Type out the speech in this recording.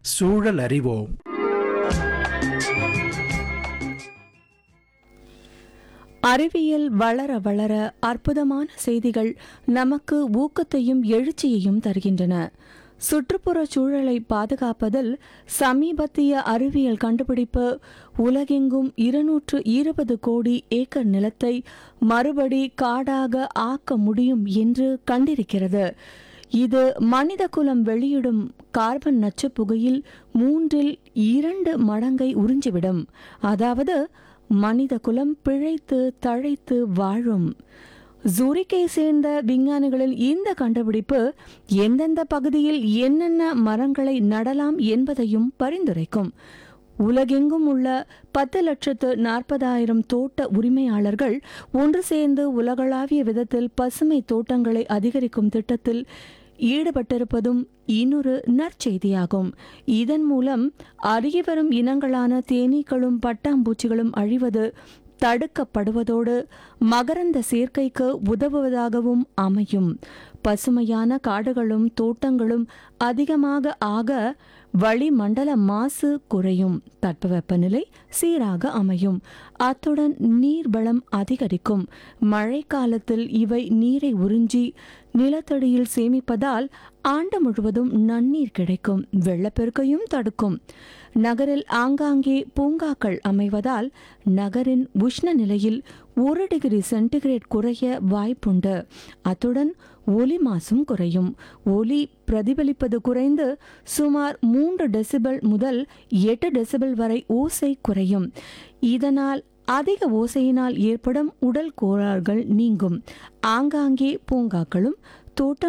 சூழல் அறிவோம் அறிவியல் வளர வளர அற்புதமான செய்திகள் நமக்கு ஊக்கத்தையும் எழுச்சியையும் தருகின்றன சுற்றுப்புற சூழலை பாதுகாப்பதில் சமீபத்திய அறிவியல் கண்டுபிடிப்பு உலகெங்கும் இருநூற்று இருபது கோடி ஏக்கர் நிலத்தை மறுபடி காடாக ஆக்க முடியும் என்று கண்டிருக்கிறது இது மனிதகுலம் வெளியிடும் கார்பன் நச்சுப் புகையில் மூன்றில் இரண்டு மடங்கை உறிஞ்சிவிடும் அதாவது மனிதகுலம் பிழைத்து தழைத்து வாழும் ஜூரிக்கை சேர்ந்த விஞ்ஞானிகளின் இந்த கண்டுபிடிப்பு எந்தெந்த பகுதியில் என்னென்ன மரங்களை நடலாம் என்பதையும் பரிந்துரைக்கும் உலகெங்கும் உள்ள பத்து லட்சத்து நாற்பதாயிரம் தோட்ட உரிமையாளர்கள் ஒன்று சேர்ந்து உலகளாவிய விதத்தில் பசுமை தோட்டங்களை அதிகரிக்கும் திட்டத்தில் ஈடுபட்டிருப்பதும் இன்னொரு நற்செய்தியாகும் இதன் மூலம் அருகி வரும் இனங்களான தேனீக்களும் பட்டாம்பூச்சிகளும் அழிவது தடுக்கப்படுவதோடு மகரந்த சேர்க்கைக்கு உதவுவதாகவும் அமையும் பசுமையான காடுகளும் தோட்டங்களும் அதிகமாக ஆக வளிமண்டல மாசு குறையும் தட்பவெப்பநிலை சீராக அமையும் அத்துடன் நீர்வளம் அதிகரிக்கும் மழை காலத்தில் இவை நீரை உறிஞ்சி நிலத்தடியில் சேமிப்பதால் ஆண்டு முழுவதும் நன்னீர் கிடைக்கும் வெள்ளப்பெருக்கையும் தடுக்கும் நகரில் ஆங்காங்கே பூங்காக்கள் அமைவதால் நகரின் உஷ்ண நிலையில் ஒரு டிகிரி சென்டிகிரேட் குறைய வாய்ப்புண்டு அத்துடன் ஒலி மாசும் குறையும் ஒலி பிரதிபலிப்பது குறைந்து சுமார் மூன்று டெசிபல் முதல் எட்டு டெசிபல் வரை ஓசை குறையும் இதனால் அதிக ஓசையினால் ஏற்படும் உடல் கோளாறுகள் நீங்கும் ஆங்காங்கே பூங்காக்களும் தோட்ட